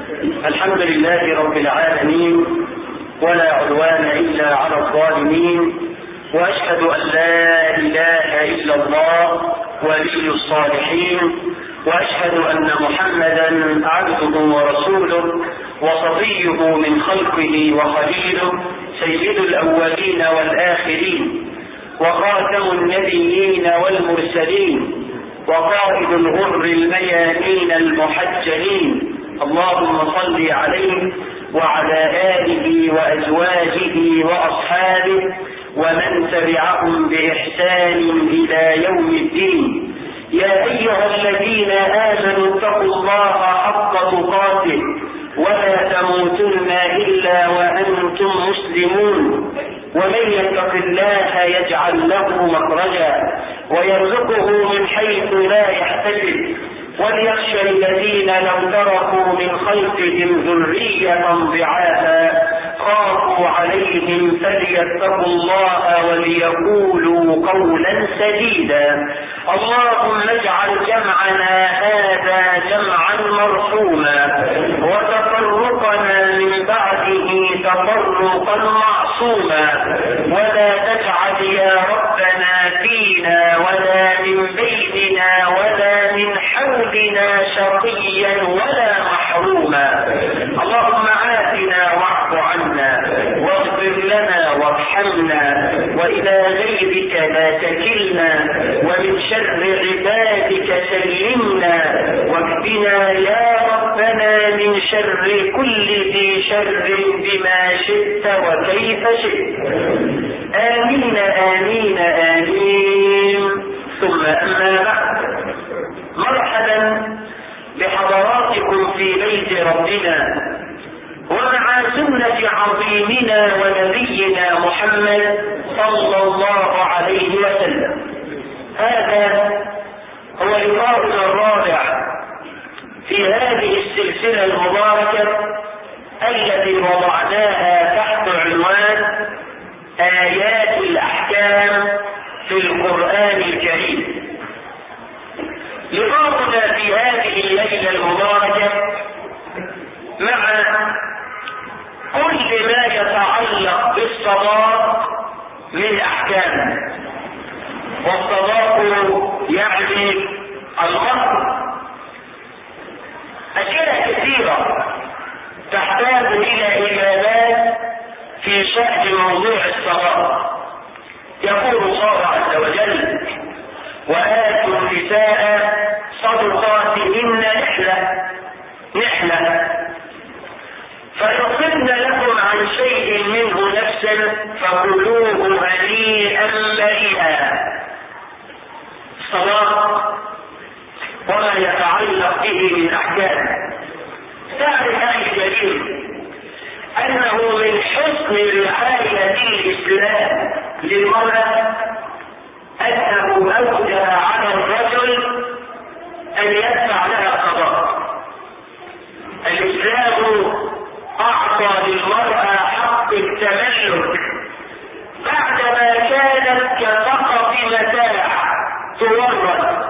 الحمد لله رب العالمين ولا عدوان إلا على الظالمين وأشهد أن لا إله إلا الله ولي الصالحين وأشهد أن محمدا عبده ورسوله وصفيه من خلقه وخليله سيد الأولين والآخرين وخاتم النبيين والمرسلين وقائد الغر الميامين المحجلين اللهم صل عليه وعلى آله وأزواجه وأصحابه ومن تبعهم بإحسان إلى يوم الدين يا أيها الذين آمنوا اتقوا الله حق تقاته ولا تموتن إلا وأنتم مسلمون ومن يتق الله يجعل له مخرجا ويرزقه من حيث لا يحتسب وليخشى الذين لو تركوا من خلفهم ذرية ضعافا خافوا عليهم فليتقوا الله وليقولوا قولا سديدا اللهم اجعل جمعنا هذا جمعا مرحوما وتفرقنا من بعده تفرقا معصوما ولا تجعل يا ربنا فينا ولا من بيننا ولا من حولنا شقيا ولا محروما اللهم عافنا واعف عنا واغفر لنا وارحمنا والى غيرك لا تكلنا ومن شر عبادك سلمنا واكفنا يا ربنا من شر كل ذي شر بما شئت وكيف شئت امين امين امين ثم اما بعد مرحبا بحضراتكم في بيت ربنا ومع سنة عظيمنا ونبينا محمد صلى الله عليه وسلم هذا هو لقاؤنا الرابع في هذه السلسلة المباركة التي وضعناها تحت عنوان آيات الأحكام في القرآن الكريم لقاؤنا في هذه الليلة المباركة مع كل ما يتعلق بالصداق من أحكام والصداق يعني المهر أشياء كثيرة تحتاج إلى إجابات في شأن موضوع الصداق يقول الله عز وجل وآتوا النساء صدقاتهن نحلة نحلة فيصبن لكم عن شيء منه نفسا فكلوه هنيئا مريئا الصلاة وما يتعلق به من أحكام تعرف أخي الكريم أنه من حسن رعاية الإسلام للمرأة أنه أوجب على الرجل أن يدفع لها قضاء الإسلام أعطى للمرأة حق التملك بعدما كانت كفقط متاع تورد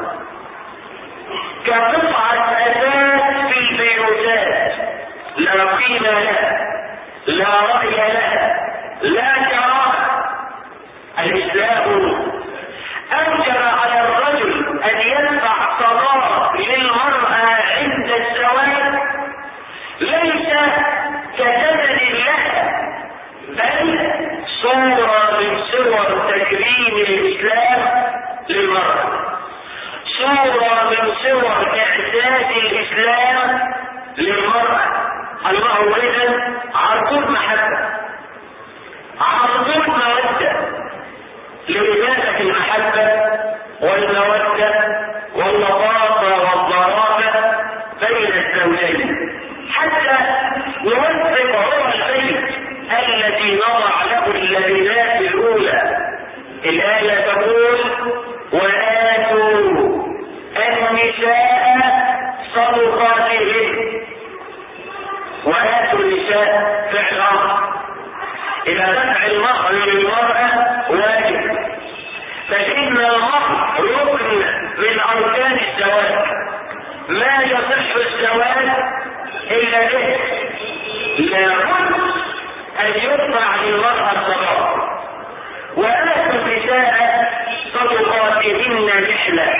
كقطعة أساس في البيوتات لا قيمة لها لا رأي لها لا كرامة الإسلام أوجب على الرجل أن يدفع صداق للمرأة عند الزواج ليس كثمن لها بل صورة من صور تكريم الإسلام للمرأة صورة من صور إعداد الإسلام للمرأة الله إذا عرضون محبة عرضون مودة لإزالة المحبة والمودة واللطافة والظرافة بين الزوجين حتى يوفق هو البيت الذي نضع له اللبنات الأولى الآية تقول وآتوا النساء صدقاتهن وآتوا النساء فعل أمر إذا دفع المهر للمرأة واجب فإن المهر ركن من أركان الزواج ما يصح الزواج الا به لابد ان يرفع للمرأة الصلاة وآتوا النساء صدقاتهن نحلة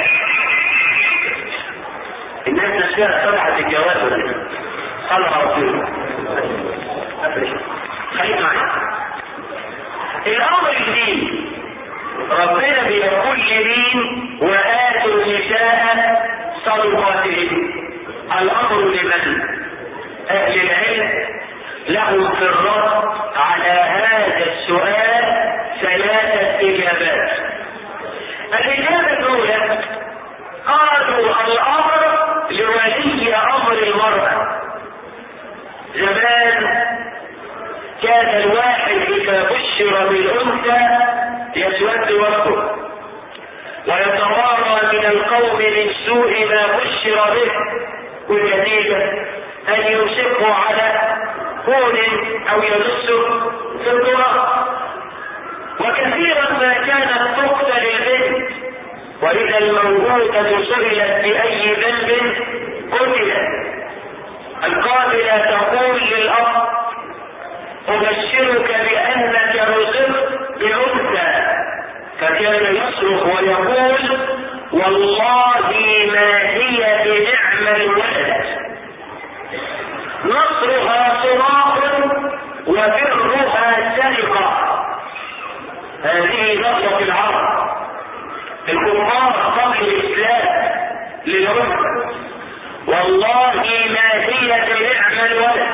الناس نفسها سمعت الجواز ولا قال رسول الله خليك معايا الامر الدين ربنا بيقول لمين واتوا النساء صدقاتهن الامر لمن اهل العلم لهم في الرد على هذا السؤال ثلاثه اجابات الاجابه الاولى قالوا الامر لولي امر المراه زمان كان الواحد اذا بشر بالانثى يسود وجهه ويتوارى من القوم من سوء ما بشر به والنتيجه ان يمسكه على هون او يدسه في التراب وكثيرا ما كانت تقتل البنت واذا الموءودة سئلت باي ذنب قتلت القابلة تقول للأب أبشرك بأنك رزقت بأنثى فكان يصرخ ويقول والله ما هي بنعم الولد نصرها صراخ وبرها سرقة هذه نصرة العرب الكفار قبل الإسلام للأمة والله ما هي بنعم الولد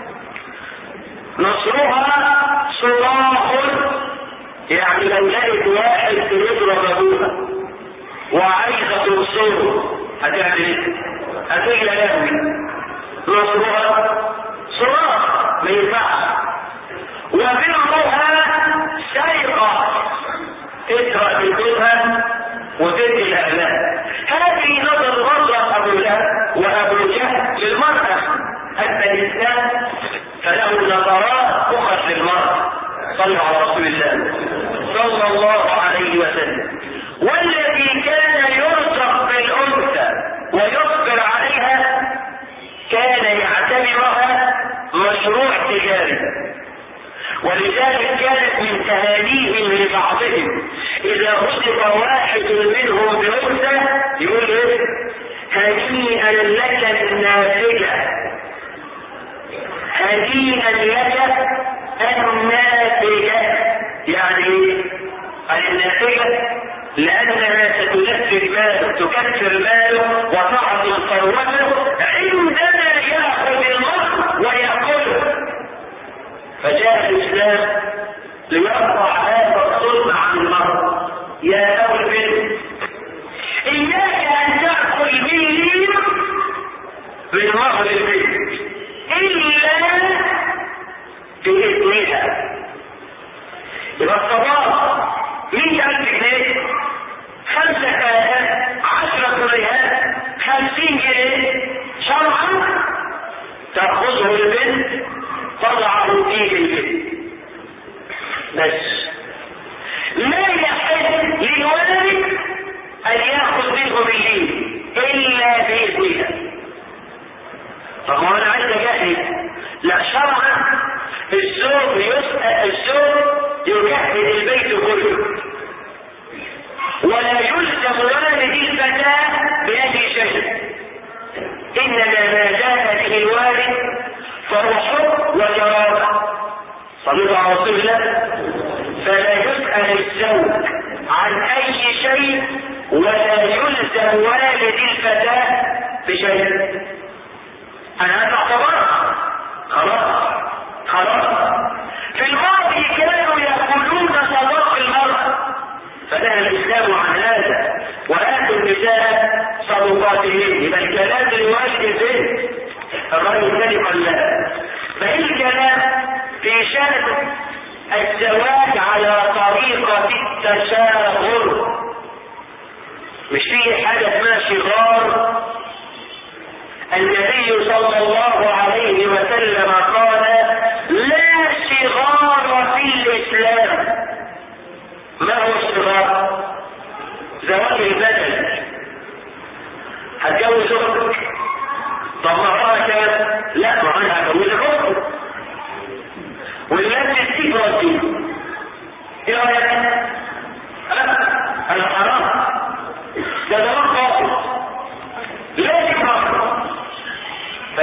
نصرها صراخ يعني لو لقيت واحد بيضرب ابوها وعايزه تنصره هتعمل ايه؟ هتجري لهوي نصرها صراخ ما ينفعش وبرها سرقه تسرق بيتها وتدي لاهلها هذه نظر نظره ابو لهب وابو جهل للمراه اما الاسلام فله نظرات اخرى للمراه صلوا على رسول الله صلى الله عليه وسلم والذي كان يرزق بالانثى ويصبر عليها كان يعتبرها مشروع تجاري ولذلك كانت من تهانيهم لبعضهم اذا رزق واحد منهم بانثى يقول ايه هنيئا لك النافذه هنيئا لك النافذه يعني النافذه لانها ستنفذ ماله تكثر ماله وتعظم ثروته عندما ياخذ المرء وياكله فجاء الاسلام ليرفع هذا الظلم عن المرء يا ابو البنت اياك ان تاكل مني من مهر البنت الا باذنها يبقى الصداق مئة ألف جنيه خمسة آلاف عشرة جنيهات خمسين جنيه شرعا تأخذه البنت تضعه فيه البنت بس لا يحل للوالد أن يأخذ منه بالليل إلا بإذنها طب ما أنا عايز أجهز لا شرعا الزوج يسأل الزوج يجهز البيت كله ولا يلزم والد الفتاة بأي شيء إنما ما جاء به الوالد فهو حب وجرابة صلوا على رسول الله فلا يسأل الزوج عن أي شيء ولا يلزم والد الفتاة بشيء أنا أدفع طبعا خلاص خلاص في الماضي كانوا يقولون صداق المرأة فنهى الإسلام عن هذا وآتوا النساء صدقاتهن يبقى الكلام للوالد البنت الرجل الثاني قال لا فإيه الكلام في شأن الزواج على طريقة التشاغل مش فيه حاجة اسمها شغار النبي صلى الله عليه وسلم قال لا شغار في الإسلام ما هو الشغار؟ زواج البدن هتجوز اختك طب مهرها كام؟ لا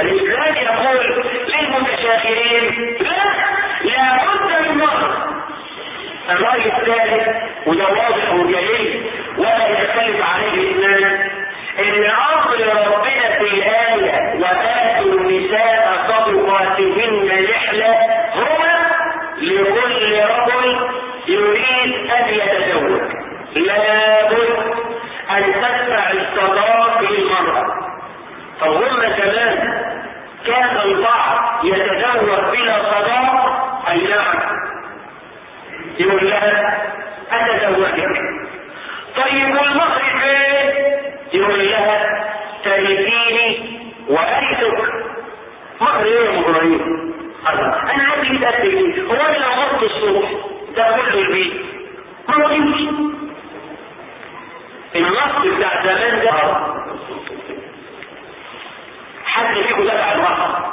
فالإسلام يقول للمتشاخرين لا لابد من مهر الرأي الثالث وده واضح وجليل ولا يختلف عليه اثنان ان امر ربنا في الآية وآتوا النساء صدقاتهن نحلة هو لكل رجل يريد ان يتزوج لابد ان تدفع الصداق للمرأة طب هم زمان كان البعض يتزوج بلا صداق اي نعم يقول لها اتزوجك طيب والمهر فين يقول لها ترثيني وارثك مهر ايه يا ابراهيم انا عندي 100000 جنيه هو انا لو غطت الصبح ده كله البيت ما هو يمشي النص بتاع زمان ده حد فيكم دفع المهر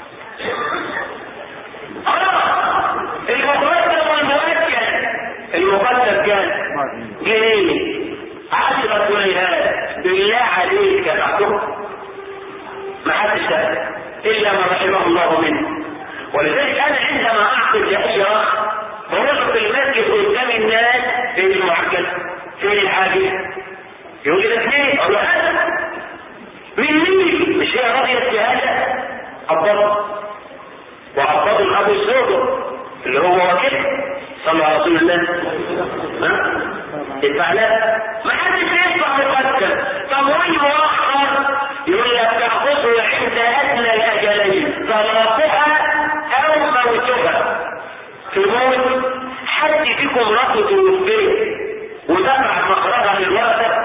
خلاص المقدم والمؤكد المقدم كان جنيه عشرة جنيهات بالله عليك دفعتهم ما حدش دفع الا ما رحمه الله منه ولذلك انا عندما اعقد لاي اخ بروح في المسجد قدام الناس في المعجل في الحاجه يقول لي ده اثنين اقول له هذا من مين مش هي راضيه بهذا عبد وعبد ابو الزوج اللي هو وكيل صلى على رسول الله ها ادفع لها ما حدش يدفع مقدم طب وين مؤخر يقول لك تاخذه عند ادنى الاجلين طلاقها او موتها تموت حد فيكم رفض البيت ودفع مخرجها للورثه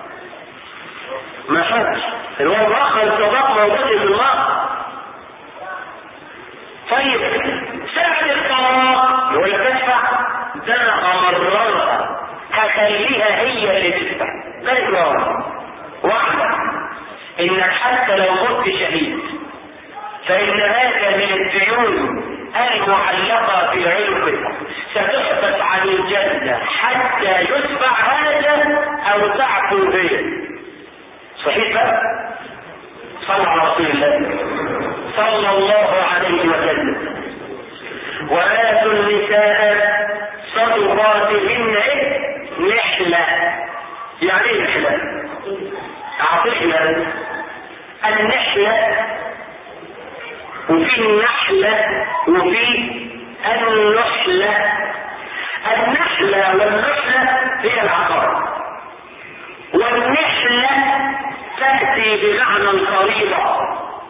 ما حدش اللي هو مؤخر الصداق موجود في المهر طيب ساعة الطلاق يقول لك ادفع ده انا امررها هخليها هي اللي تدفع مرة واحدة انك حتى لو مت شهيد فان هذا من الديون المعلقة في عنقك ستحبس عن الجنة حتى يتبع هذا او تعفو به صحيح بقى صلى على رسول الله صلى الله عليه وسلم وآتوا النساء صدقاتهن ايه نحلة يعني ايه نحلة اعطينا النحلة وفي النحلة وفي النحلة النحلة والنحلة هي العقار والنحلة تأتي بمعنى الفريضة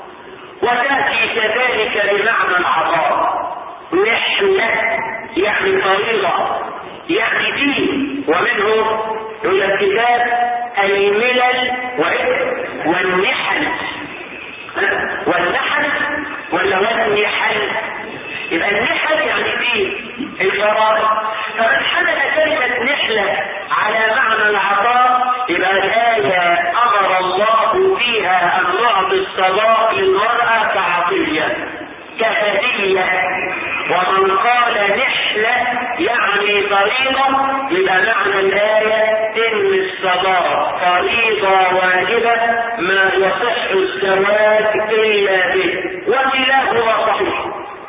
وتأتي كذلك بمعنى العطاء نحلة يعني فريضة يعني دين ومنه يقول الكتاب الملل والنحل والنحل ولا والنحل يبقى النحل يعني دين الفرائض فمن حمل كلمة نحلة على معنى العطاء يبقى الآية أمر الله فيها أن نعطي الصداق للمرأة كعطية كهدية ومن قال نحلة يعني فريضة يبقى معنى الآية إن الصداق فريضة واجبة ما يصح الزواج إلا به وكلاهما صحيح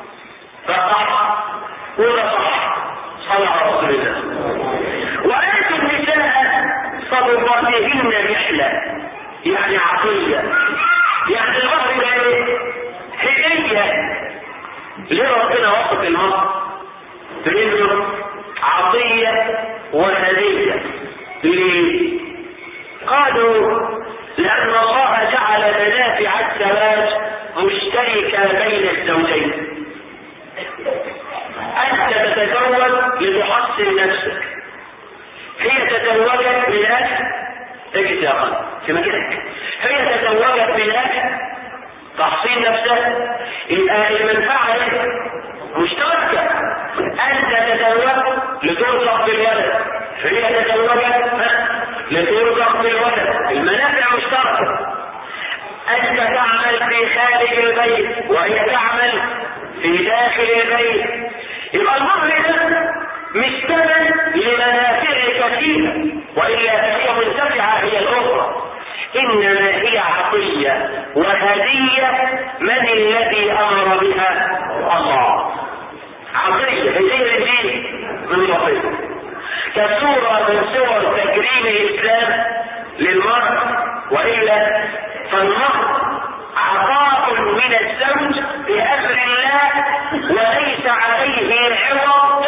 فصح ولا صح صلى على رسول الله وآتوا النساء صدقاتهن نحلة يعني عطية يعني المهر ده ايه؟ هدية ليه ربنا وصف المهر؟ بانه عطية وهدية ليه؟ قالوا لأن الله جعل منافع الزواج مشتركة بين الزوجين أنت تتزوج لتحصن نفسك هي تزوجت من أجل اجد يا أخي في مكانك هي تزوجت من أجل تحصين نفسها يبقى المنفعة مشتركة أنت تزوجت لترزق بالولد هي تزوجت لترزق بالولد المنافع مشتركة أنت تعمل في خارج البيت وهي تعمل في داخل البيت يبقى المهر ده مش ثمن لمنافع كثيرة وإلا فهي منتفعة هي الأخرى إنما هي عطية وهدية من الذي أمر بها الله عطية هدية للدين من الوصية كصورة من صور تكريم الإسلام للمرء وإلا فالمرء عطاء من الزوج بأمر الله وليس عليه عوض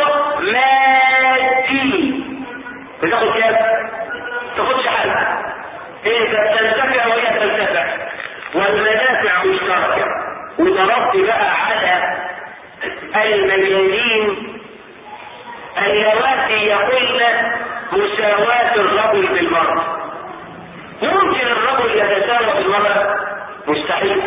مادي بتاخد كام؟ تاخدش حاجة انت بتنتفع وهي تنتفع والمنافع مشتركة وضربت بقى على المجانين اللواتي يقولن مساواة الرجل بالمرأة ممكن الرجل يتساوى بالمرأة مستحيل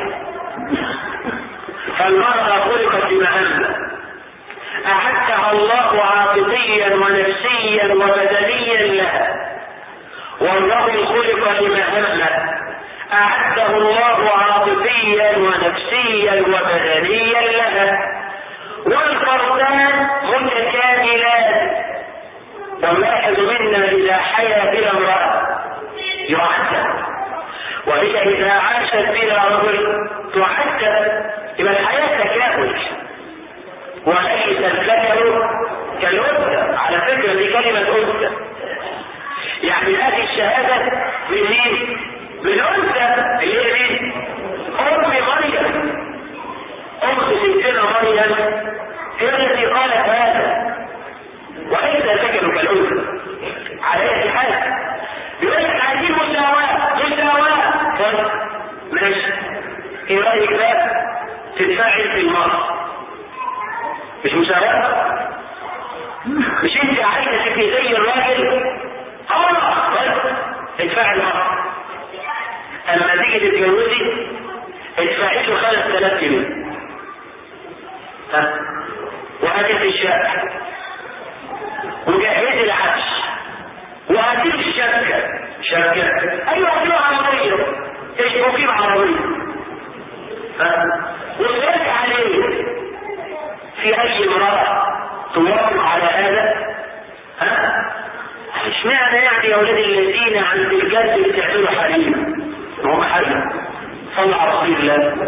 فالمرأة خلقت بمهمة أعدها الله عاطفيا ونفسيا وبدنيا لها والرجل خلق لمهمة أعده الله عاطفيا ونفسيا وبدنيا لها والفردان متكاملان والواحد منا إذا حيا بلا امرأة يعذب وهي إذا عاشت بلا رجل تعذب يبقى الحياة تكامل وليس الذكر كالأنثى على فكرة دي كلمة أنثى يعني هذه الشهادة من مين؟ من أنثى اللي هي مين؟ أم مريم أم سيدنا مريم هي التي قالت هذا وليس الذكر كالأنثى على أي حال بيقول لك عايزين مساواة مساواة طيب ماشي ايه رأيك بقى تتفاعل في المرأة مش مساواة مش انت عايزة تبقي زي الراجل اه طيب ادفعي المرأة اما تيجي تتجوزي ادفعي له 5000 جنيه ها وهاتي الشقة وجهزي العفش وهاتي الشبكة شبكة ايوه هاتي عربية اشبكي بعربية ها وصرف عليه في اي امرأة توافق على هذا ها اشمعنى يعني يا اولاد الذين عند الجد بتعملوا حريم هو حريم صلى على رسول الله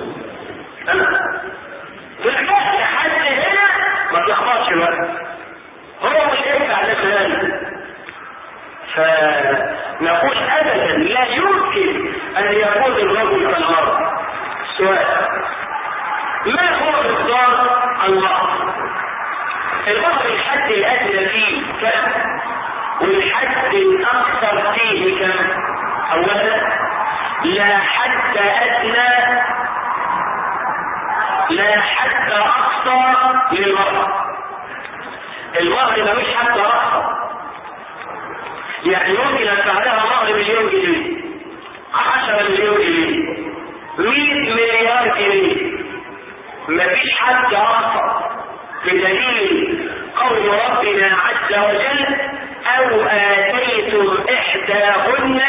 في الحق حد هنا ما تلخبطش بقى هو مش هينفع ده كلام فنقول ابدا لا يمكن ان يكون الرجل كالمرأة سؤال ما هو مقدار الله البحر الحد الادنى فيه كم والحد الاكثر فيه كم اولا لا حد ادنى لا حد اقصى للمرأة المهر ملوش حد اقصى يعني ممكن ادفع لها مهر مليون جنيه 10 مليون جنيه 100 مليار جنيه مفيش حد اقصى بدليل قول ربنا عز وجل او اتيتم احداهن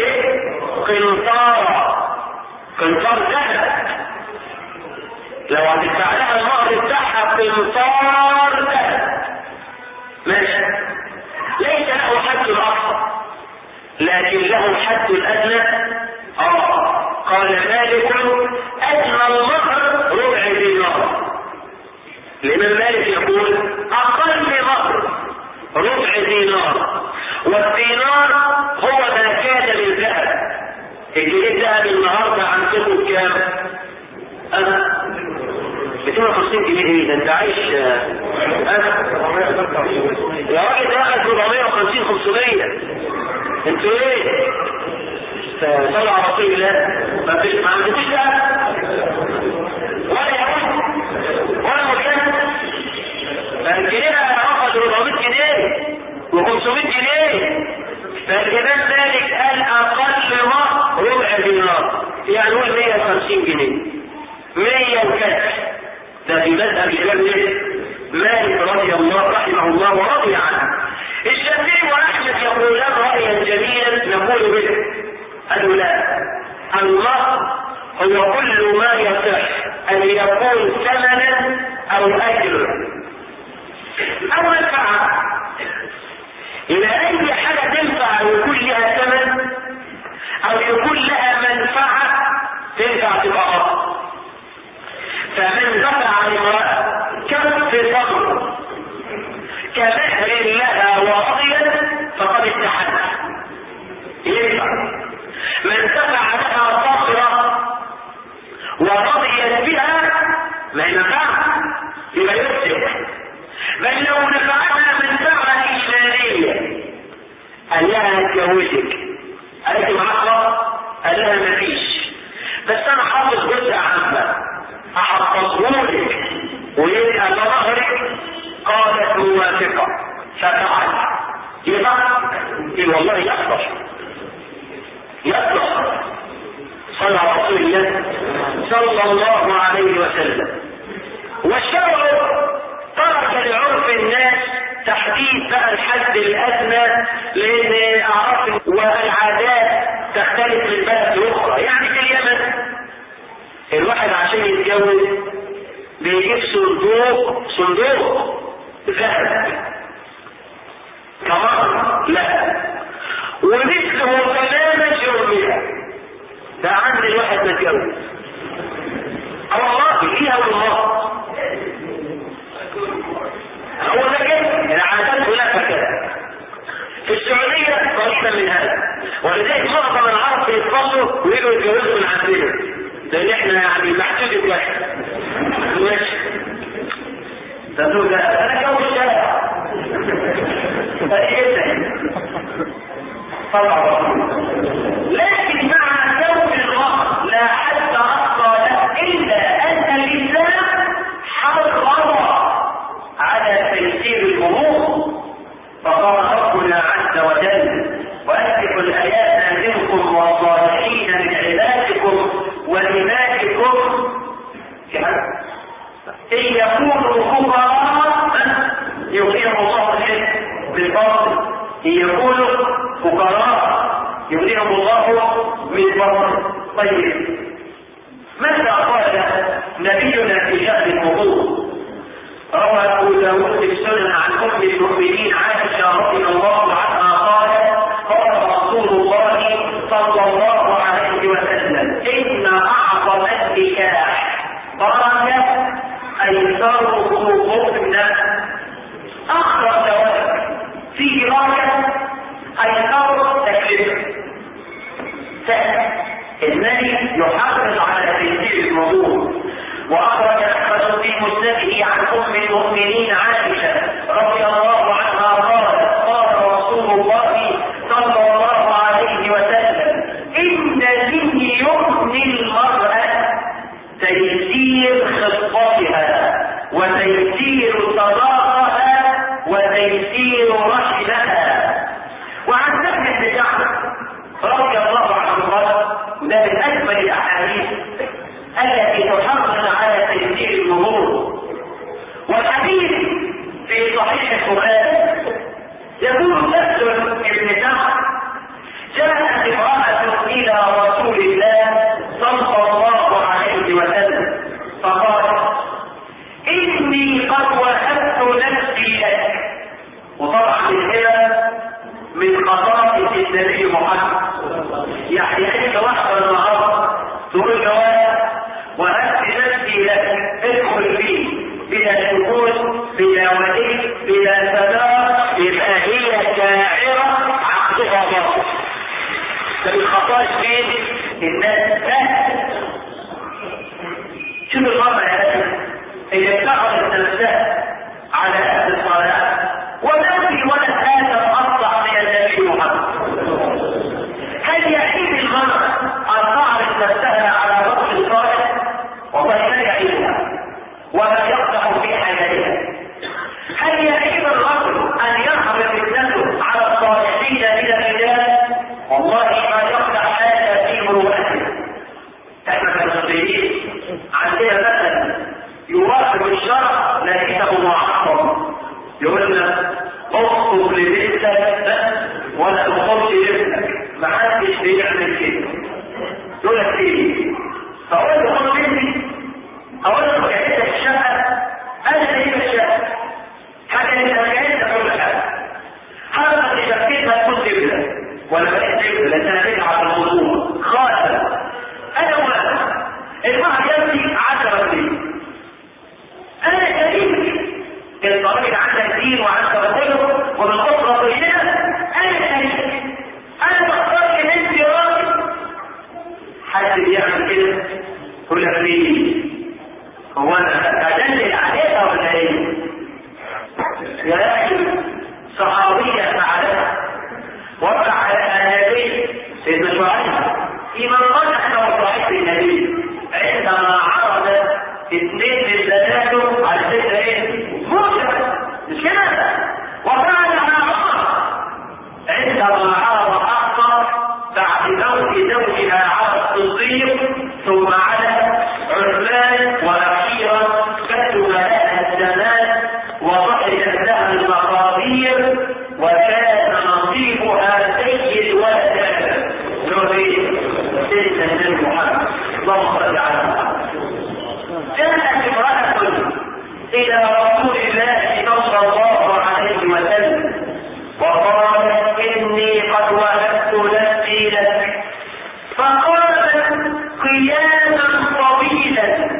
قنطارا قنطار ذهب لو هتدفع لها المهر بتاعها قنطار ذهب ماشي ليس له حد الاقصى لكن له حد الادنى اه قال مالك ادنى المهر ربع دينار الامام مالك يقول اقل مهر ربع دينار والدينار هو ما كان من ذهب الجنيه الذهب النهارده عندكم كام؟ أه 250 جنيه ايه ده انت عايش أه؟ يا راجل ده اخد 450 500 انتوا ايه؟ صلوا على رسول الله ما فيش ما عندكوش ذهب ولا يهود ولا مكان فالجنيه اخذ 400 جنيه و500 جنيه فالإمام مالك قال أقل ما ربع دينار يعني هو 150 جنيه 100 وكسر ده في مذهب الإمام مالك رضي الله رحمه الله ورضي عنه الشافعي وأحمد يقولان رأيا جميلا نقول به قالوا لا الله هو كل ما يصح أن يكون ثمنا أو أجرا أو منفعة إلى أي حاجة تنفع ويكون لها ثمن أو يكون لها منفعة بها ما ينفعش يبقى يفسد بل لو نفعها منفعة إيمانية قال لها هتجوزك قالت معاك قال لها مفيش بس أنا حافظ جزء عامة أحفظهولك ويبقى ظهرك قالت موافقة ففعل يبقى إيه والله يصلح يصلح صلى على رسول الله صلى الله عليه وسلم والشرع ترك لعرف الناس تحديد بقى الحد الادنى لان اعراف والعادات تختلف من بلد لاخرى يعني في اليمن الواحد عشان يتجوز بيجيب صندوق صندوق ذهب كمان لا ومثله تماما يومها ده عند الواحد متجوز اه والله فيها والله هو ده كده العادات كلها كده في السعودية قريبا من هذا ولذلك معظم العرب بيتفصلوا ويجوا يتجوزوا من عندنا لان احنا يعني محدود الواحد ماشي تقول ده انا جو الشارع طبعا لكن مع كون الغرب لا حد اقصى له الا ان الاسلام حرم على تيسير الامور فقال ربنا عز وجل واتقوا الايات منكم والصالحين من عبادكم وإمائكم إن يكونوا فقراء يغنيهم الله الحكم بالفضل إن يكونوا فقراء يغنيهم الله بالفضل طيب ماذا قال نبينا في شأن الوضوء روى أبو داود في السنن عن أم المؤمنين عائشة رضي الله عنها قال قال رسول الله صلى الله عليه وسلم إن أعظم النكاح بركة أيسره مؤمنة أخرج زواج فيه بركة أيسر تكلفة سهل النبي يحافظ على تيسير الموضوع واخرج احمد في مسنده عن ام المؤمنين عائشه رضي الله عنها قالت قال رسول الله صلى الله عليه وسلم ان من يغني المراه تيسير خطتها وتيسير صداقها وتيسير رحمها وعن ابن بن جعفر رضي الله عنه قال وده من اجمل الاحاديث التي تحرض على تيسير الامور والحديث في صحيح البخاري يقول نفس ابن سعد جاءت امرأة إلى رسول الله صلى الله عليه وسلم فقالت إني قد وهبت نفسي لك وطبعا الهبة من خصائص النبي محمد يعني انت واحدة النهارده تقول جواب وهبت نفسي لك ادخل فيه بلا شهود بلا ولي بلا صداق يبقى هي شاعرة عقدها باطل ده بالخطاش فين الناس سهل شوف الوضع يا اخي اذا اتخذت نفسها على اهل الصلاه ونفي ولد ادم اصلح من النبي محمد هل يحيد المرأة ان تعرض نفسها على رجل الصالح والله لا يعيبها ولا يقدح في حياتها هل يعيب الرجل ان يحرم ابنته على الصالحين من الرجال والله ما يقدح هذا في مروءته احنا كمسلمين عندنا مثلا يوافق الشرع لكنه معصم يقول لك اخطب لبنتك ولا تخطبش لابنك ما حدش بيعمل كده يقول لك ايه فاقول له خد بنتي اقول له جهزت الشقه انا اللي هي الشقه حاجه انت جهزت اقول لك هذا اللي شكيتها تكون تبدا ولا بقيت تبدا لان انا بدعه في الخصومه خاطر انا واحد المهر يمشي 10 سنين انا شريك الضريبه عندك دين وعندك رجل ومن اسره طيبه انا شريك انا بختار ان انت راجل حد اثنين من ثلاثه على فكره ايه؟ موسى مش كده؟ وفعلها عمر عندما عرض حقا بعد موت زوجها على الصديق ثم على عثمان واخيرا كتب لها الزمان وضحكت لها المقادير وكان نصيبها سيد ولد نوري سيدنا محمد اللهم صل على محمد جاءت امرأة إلى رسول الله صلى الله عليه وسلم وقالت إني قد وهبت نفسي لك فقالت قياما طويلا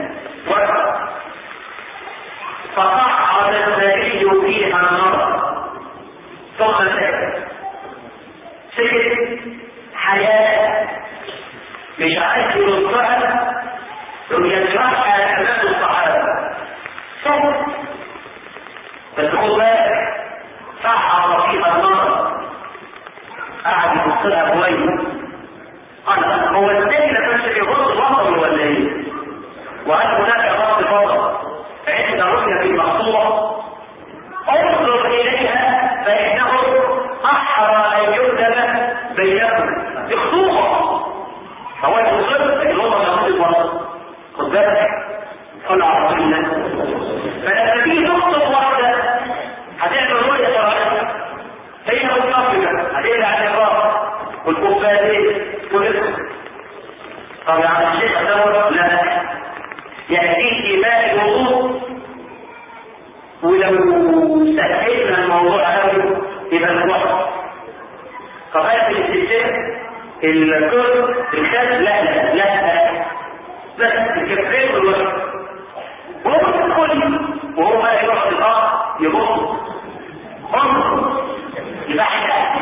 فصعد النبي فيها النار ثم سكت سكت حياة مش عايز يرصها ويجرحها امام الصحابه صوت بس هو بالك صعد فيها النار قعد يبص لها كويس قال هو ازاي ما كانش بيغض بصره ولا ايه؟ وهل هناك غض بصر عند رؤية المقصورة انظر اليها فانه احرى ان يكتب بينكم بخطوبة هو المصر لكن هو ما يغض بصر خد بالك صلى على رسول الله فلما تيجي تخطب واحدة هتعمل رؤية شرعية هي متفقة هتقلع عن الراس والكوبايات والاسم طب يعني الشيخ دوت لا يأتيك ماء الوضوء ولو سهلنا الموضوع قوي يبقى الوقت قضايا الاستشفاء الكل الخد لا لا لا بس الكفرين والوقت وهو الكل وهو بقى يروح الارض يبص انظر يبقى حاجه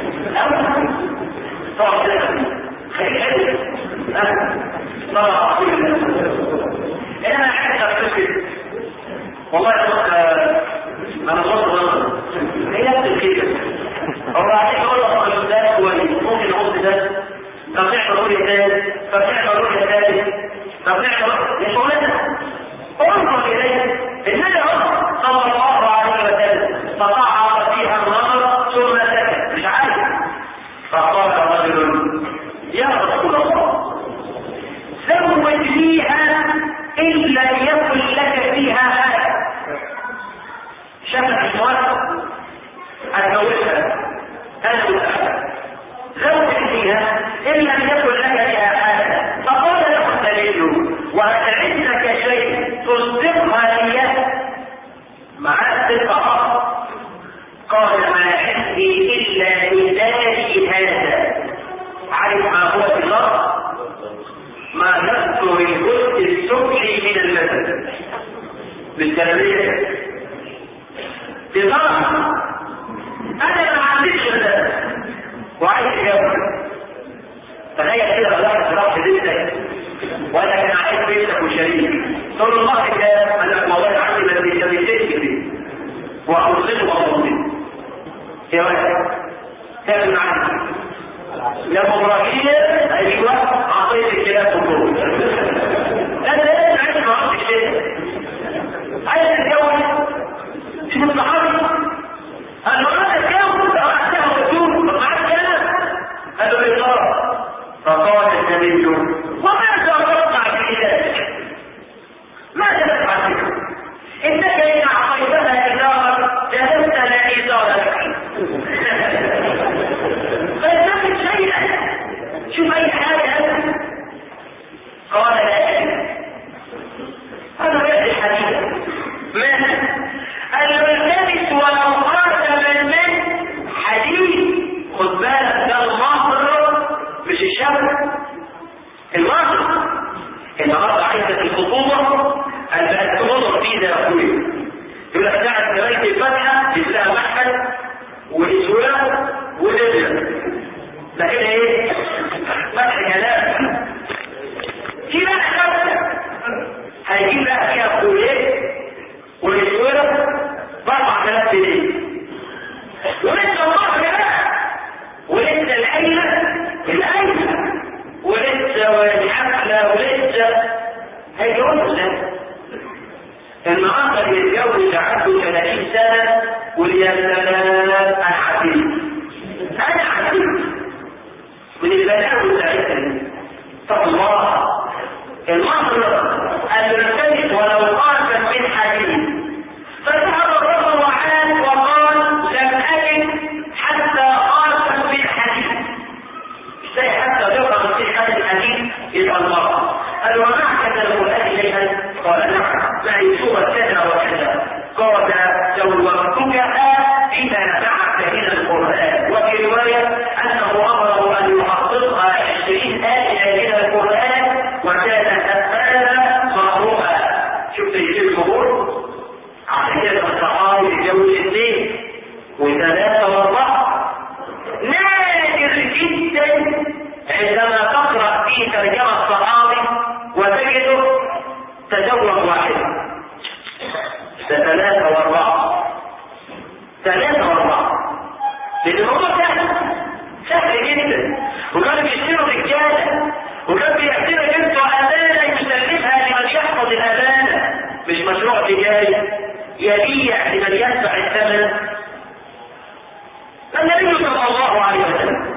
طبعا كده خليك حلو طبعا انا عايز افتكر والله انا صوت غلط هي نفس كده هو عايز يقول لك ده كويس ممكن يقول ده طب اعمل رؤية ثالث طب اعمل رؤية ثالث طب اعمل مش قولنا انظر اليه النبي صلى الله عليه وسلم فصعد فيها النظر ثم سكت مش عارف فقال رجل يا رسول الله زوجنيها ان لم يكن لك فيها حاجه شافت الموافق اتجوزها انا متاكد زوجنيها ان لم يكن لك فيها حاجه فقال له النبي وهل عندك شيء تصدقها اياه مع الثقه قال ما عندي الا ازاري هذا عارف ما هو في الارض ما يذكر الجزء السفلي من المثل بالتربيه بصراحه انا ما عنديش ده وعايز اجاوب تخيل كده لو واحد راح بيتك وانا كان عايز بيتك وشريك تقول له الله كده انا والله عندي ما بيتك فيه واوصله واوصله يا ولد تعمل معاك يا ابراهيم ايوه اعطيت الكلام كله انا لازم عايز ما اعرفش شيء عايز اتجوز شوف الصحابي انا انا اتجوز او احتاج رسول معاك كلام قالوا لي صار فقال النبي وماذا تصنع في ذلك؟ ماذا تفعل بك؟ انك ان اعطيتها ازارا جهزت لا ازار لك فلتكن شيئا شوف اي حاجه قال لا ادري هذا يأتي الحديث ما الملتبس ولو خاتما من حديد خد بالك ده المهر مش الشبك المهر النهارده عايزه الخطوبه ان بقت تنظر فيه ده يا اخويا يقول لك ساعه قرايه الفاتحه يتلاقى محمد واسواه ودبله ده كده ايه؟ فتح كلام في بقى خمسه هيجيب بقى فيها كويت والاسوره ب 4000 جنيه ولسه الله بقى ولسه العيله العيله ولسه والحفله ولسه هيجوز لا النهارده بيتجوز عنده 30 سنه ويا سلام انا عتيق انا عتيق من البلاوي بتاعتها طب الله المهر المرتبط ولو قاسا من حديد فذهب الرجل وعاد وقال لم اجد حتى قاسا من حديد ازاي حتى يقرا في حد الحديد يبقى المرأة قال ومعك من القرآن شيئا قال نعم معي سورة كذا وكذا قال زوجتكها إذا نفعت من القرآن وفي رواية أنه أمره أن يحققها عشرين آية من القرآن وكانت أسفلها مقروءة شفت يجيب الجمهور عشان كده الصحابي يتجوز اثنين وثلاثة وأربعة نادر جدا عندما تقرأ في ترجمة الصحابي وتجده تزوج واحدا ثلاثة وأربعة ثلاثة وأربعة لأن الموضوع سهل سهل جدا وكانوا بيشتروا رجالة وكان بيعتبر بنته أمانة يسلمها لمن يحفظ الأمانة مش مشروع تجاري يبيع لمن يدفع الثمن النبي صلى الله عليه وسلم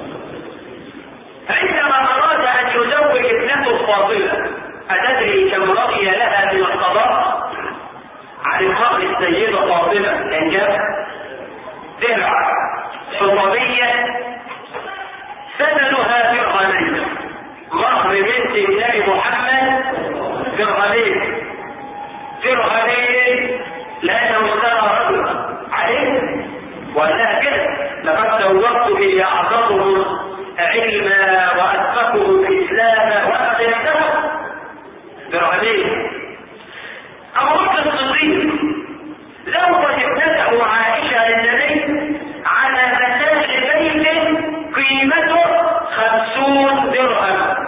عندما أراد أن يزوج ابنته فاطمة أتدري كم رضي لها من القضاء عن المهر السيدة فاطمة كان جاب درع حطبية ثمنها درهمين مهر بنت النبي محمد درهمين درهمين لأنه اشترى رجل عليه ولا كده لقد زوجته لأعظمهم علما وأسبقهم الإسلام وقد اهتموا درهمين أبو بكر الصديق زوج ابنته عائشة للنبي على مساج بيت قيمته خمسون درهم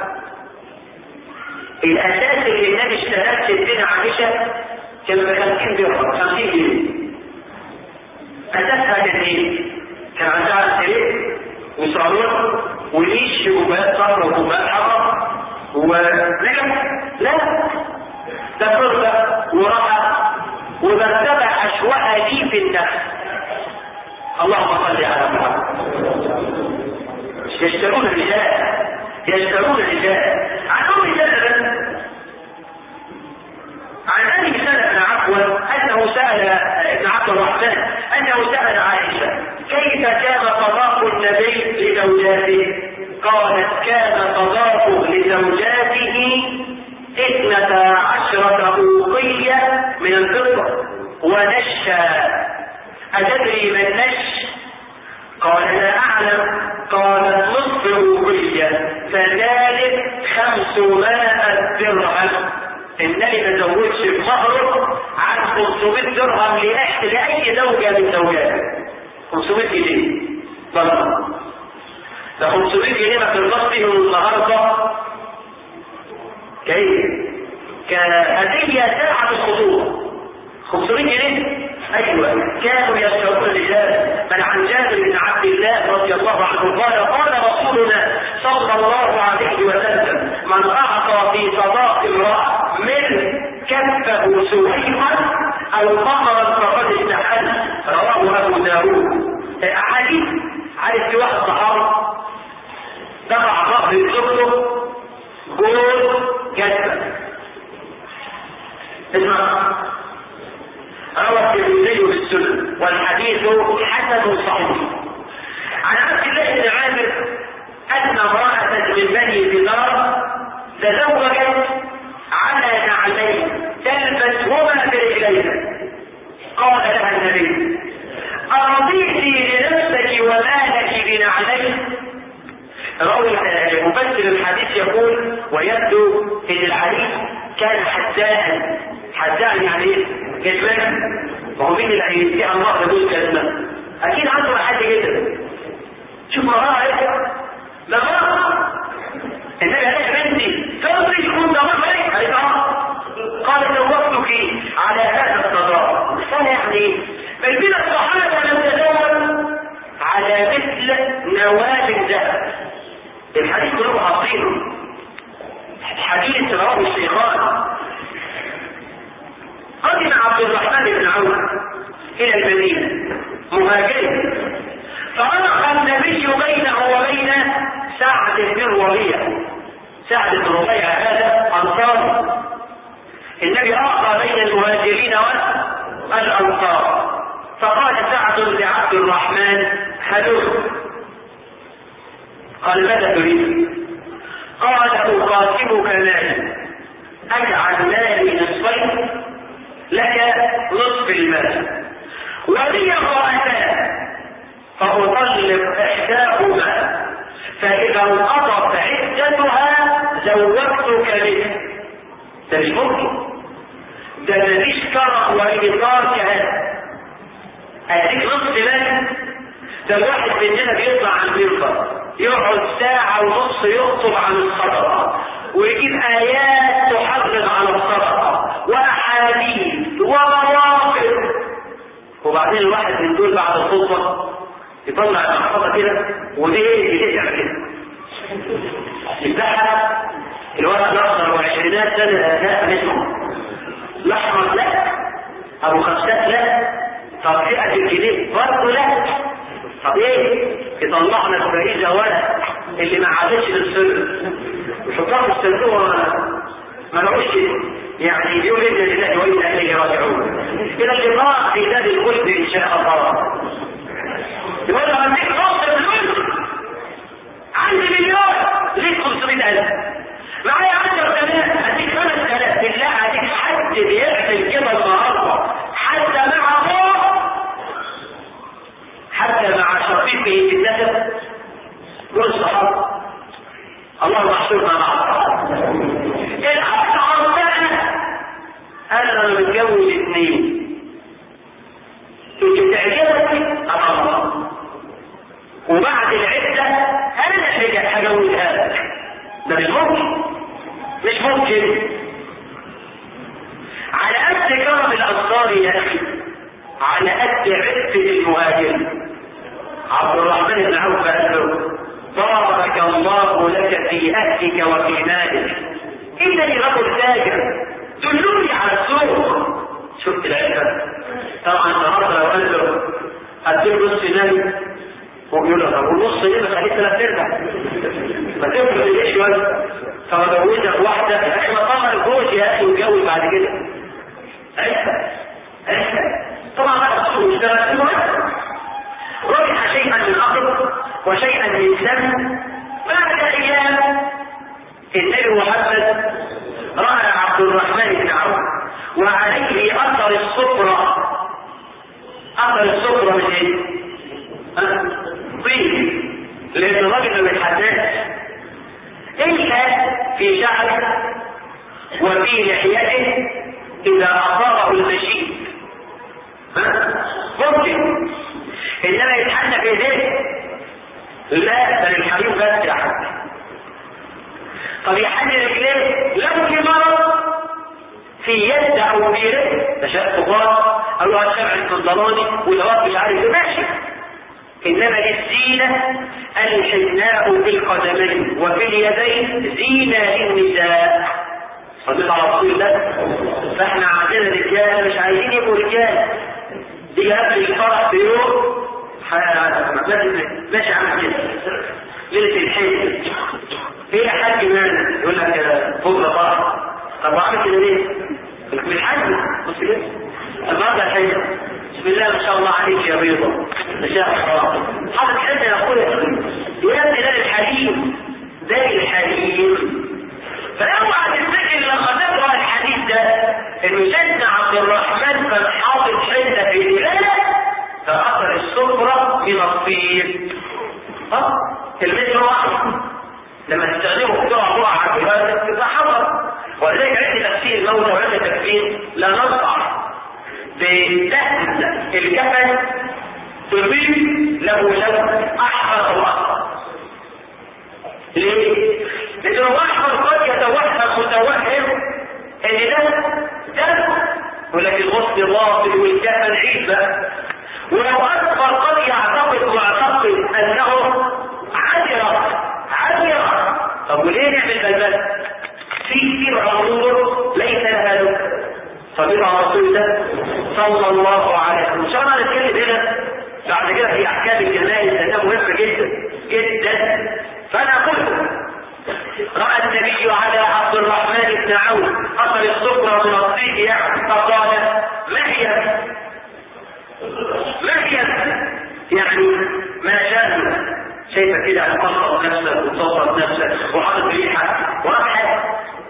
الأساس اللي النبي اشتراه ستين عائشة كان بخمسين درهم خمسين جنيه أساسها كان إيه؟ كان عندها سرير وصالون ونيش وباب صفرا وباب حمر ونجم لا ده فرصة وراحة ومرتبة أشواء لي في النفس اللهم صل على محمد يشترون الرجال يشترون الرجال عندهم رجال عن ابي سلمة عفوا انه سال ابن عبد الرحمن انه سال عائشه كيف كان طلاق النبي لزوجاته؟ قالت كان طلاقه لزوجاته اثنتا عشرة أوقية من الفضة ونشا أتدري ما النش؟ قال لا أعلم قالت نصف أوقية فذلك خمسمائة درهم النبي ما زودش بمهره عن 500 درهم لأحد لأي زوجة من زوجاته 500 جنيه ضرب ده 500 جنيه ما ترضاش بيهم النهارده كيف؟ كهدية ساعة الخضوع 500 جنيه ايوه كانوا يشترون الرجال بل عن جابر بن عبد الله رضي الله عنه قال قال رسولنا صلى الله عليه وسلم من اعطى في صداق امراه من كفه سويقا او قمرا فقد استحل رواه ابو داود احاديث عارف في واحد صحابي دفع ظهر زوجته جول كذبه اسمع روى الترمذي في السنن والحديث حسن صحيح عن عبد الله بن عامر ان امراه من بني دينار تزوجت على نعلين تلبسهما برجليها قال لها النبي أرضيتي لنفسك ومالك بنعلين راوي مفسر الحديث يقول ويبدو ان الحديث كان حداء حداء يعني ايه؟ كلمة وهو مين اللي هيديها الله دول كلمة اكيد عنده حد كده شوف مراه ايه ده مراه النبي قال يا بنتي ترضي يكون ده مراه قالت اه قال زوجتك على هذا الصداق انا يعني بل من الصحابه لم تزوج على مثل نوال الذهب الحديث كله حاطينه حديث رواه الشيخان قد فرق بين المهاجرين والأنصار فقال سعد لعبد الرحمن هلم قال ماذا تريد؟ قال أقاسمك مالي أجعل مالي نصفين لك نصف المال ولي امرأتان فأطلق إحداهما فإذا انقضت عدتها زوجتك به ده مش ممكن ده مفيش كرم وإيثار كهذا أديك نصف مال ده الواحد مننا بيطلع عن المنبر يقعد ساعة ونص يخطب عن الصدقة ويجيب آيات تحرض على الصدقة وأحاديث ومواقف وبعدين الواحد من دول بعد الخطبة يطلع المحفظة كده وليه يدفع كده يفتحها الولد الأصغر وعشرينات سنة لا منهم الأحمر لا أبو خمسات لا طب فئة الجنيه برضه لا طب ايه يطلعنا الفريزة ولا اللي ما عادش للسر يحطها في الصندوق ما لقوش يعني يقول انا لله وانا اليه راجعون الى اللقاء في ذات القلب ان شاء الله يقول له عندك نص فلوس عندي مليون ليك 500000 معايا 10000 اديك 5000 بالله اديك حد بيعمل كده النهارده حتى مع ابوه حتى مع شقيقه في النسب دول الصحابه اللهم احشرنا مع الصحابه الاكثر بقى انا متجوز اثنين اللي تعجبك الله وبعد العدة انا اللي هجوزها لك ده مش ممكن مش ممكن على قد كرم الانصار يا اخي على قد عفة المهاجر عبد الرحمن بن عوف قال له بارك الله لك في اهلك وفي مالك انني رجل تاجر دلوني على السوق شفت العفة طبعا النهارده لو قال له اديله نص نبي وبيقول له طب والنص ليه ما خليك ثلاث ارباع ما تفرض ايه شويه طب ازوجك واحده يا اخي ما طلع الجوز يا اخي واتجوز بعد كده عفة عفة طبعا بقى الصوت اشتغل المهم ربح شيئا من اقل وشيئا من دم بعد ايام النبي محمد راى عبد الرحمن بن عوف وعليه اثر الصفرة اثر الصفرة من ايه؟ طين لان الراجل ما بيتحداش الا في شعره وفي لحيته اذا اصابه المشيب ممكن انما يتحدى في ايديه لا بل الحريم بس يا حاج طب يحل رجليه لو في مرض في يد او في رجل ده شيء كبار او هو شمع الفضلاني ودواب مش عارف ماشي انما للزينة الحناء في القدمين وفي اليدين زينة للنساء صليت على رسول الله فاحنا عندنا رجال مش عايزين يبقوا رجال دي قبل الفرح بيوم ماشي عامل كده ليلة الحج ايه يا حاج مالك يقول لك بكره فرح طب وعامل كده ليه؟ بالحج بص كده النهارده الحج بسم الله ما شاء الله عليك يا بيضة ما شاء الله حاطط حد يا اخويا يا ابني ده الحليم ده الحليم فاوعى تفتكر لما تقرا الحديث ده انه سيدنا عبد الرحمن كان حاطط حنه في دماغه فاثر السفره من الطين ها المتر واحد لما تستخدمه بسرعه بقعه على الجهاز يبقى حضر ولذلك عند تفسير الموتى وعند تكفير لا ننصح بتهز الكفن تضيف له لون احمر او اخضر ليه؟ لأن الأحمر قد يتوهم متوهم إن ده دم ولكن الغصن الواصل والكفن عيسى ولو أكبر قد يعتقد معتقد أنه عجرة عجرة طب وليه نعمل بلبل؟ في كثير عمور ليس لها لون فبيبقى رسول الله صلى الله عليه وسلم ان شاء الله نتكلم هنا بعد كده في احكام الجنائز لانها مهمه جدا جدا فانا قلت راى النبي على عبد الرحمن بن عوف اثر السكر من الطيب يعني شايفه كده هتقصر نفسك وتصوت نفسك وحاطط ريحه وراح حاجه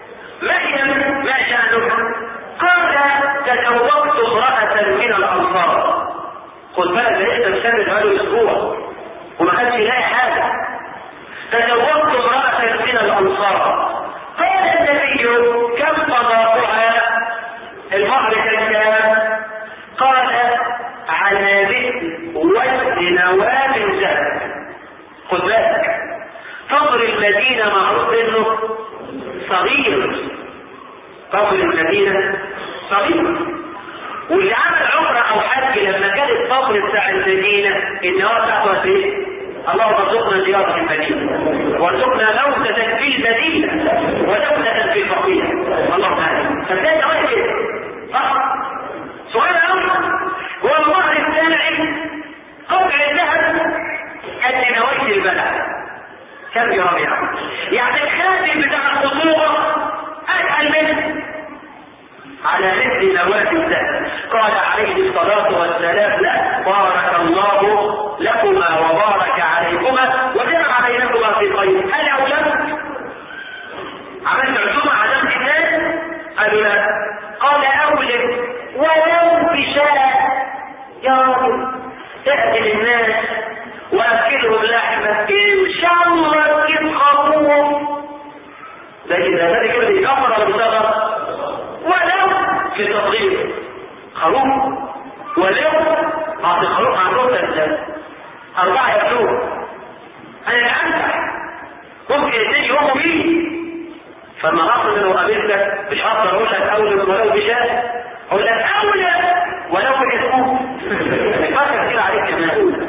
مريم ما شأنها؟ قال تزوجت امرأة من الأنصار خد بالك ده لسه مسافر بقاله أسبوع وما كانش يلاقي حاجة تزوجت امرأة من الأنصار قال النبي كم قضاؤها المهر كان كام؟ قال على مثل وزن نواة ذهب خد بالك قبر المدينة معروف انه صغير قبر المدينة صغير واللي عمل عمرة او حج لما كان القبر بتاع المدينة ان هو بتاعته ايه؟ اللهم ارزقنا زيارة المدينة وارزقنا موتة في المدينة ودولة في الفقير اللهم امين فده واحد كده صح؟ سؤال اول والله الثاني قبر الذهب قد نويت البلد كم يا ربيع يعني الخاتم بتاع الخطوبة أسهل منه على مثل نواة الذهب قال عليه الصلاة والسلام لا بارك الله لكما وبارك عليكما وجمع بينكما في خير هل أولم عملت عزومة عزمت الناس قالوا لا قال أولم ولو بشاء يا رب تأتي للناس واكلهم لحمة ان شاء الله تجيب خروف ده كده ده كده يكفر ولا بيصغر ولو في تصغير خروف ولو اعطي خروف عن رؤية أربعة يأكلون أنا لا أمسح ممكن اثنين يقوموا بيه فما غصب انه قابلتك مش هقدر اقول لك اولى ولو بشاء اقول لك اولى ولو بجسمه فكر كتير عليك كمان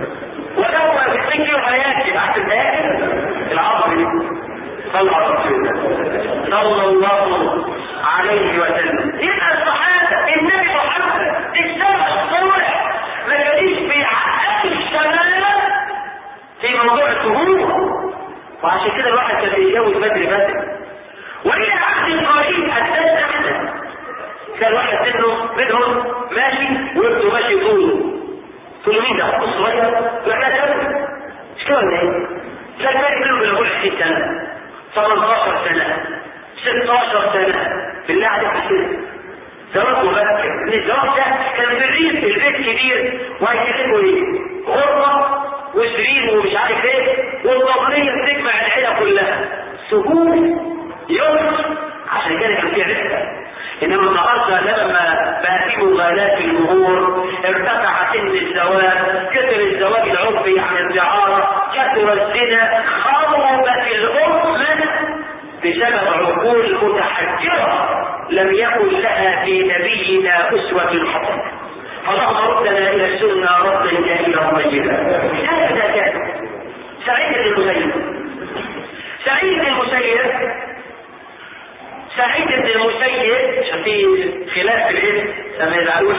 ولو بتسجل كيلو حياتي بعد الآخر العظم دي صلى على رسول صلى الله عليه وسلم يبقى الصحابة النبي محمد السلف الصالح ما كانش بيعقد الشباب في موضوع السهولة وعشان كده الواحد كان بيتجوز بدري بدري والى عهد قريب حدثنا احنا كان واحد منه منهم ماشي وابنه ماشي طوله تقول له مين ده اخوه الصغير؟ يقول لك لا مش كده ولا ايه؟ لا الباقي منهم بيقول 20 سنه 18 سنه 16 سنه بالله عليك كده زواج مبكر ان الزواج ده كان في الريف البيت كبير وهيكتبوا ايه؟ غرفه وسرير ومش عارف ايه والطبليه بتجمع العيله كلها سهول يوم عشان كده كان في عزه انما النهارده لما بقى في مغالاة في المهور ارتفع سن الزواج كثر الزواج العرفي عن الدعارة كثر الزنا خربت الأمة بسبب عقول متحجرة لم يكن لها في نبينا أسوة حسنة فاللهم ردنا إلى السنة ردا جميلا طيبا هذا كان سعيد المسيب سعيد المسيب سعيد بن المسيب عشان في خلاف في الاسم فما يزعلوش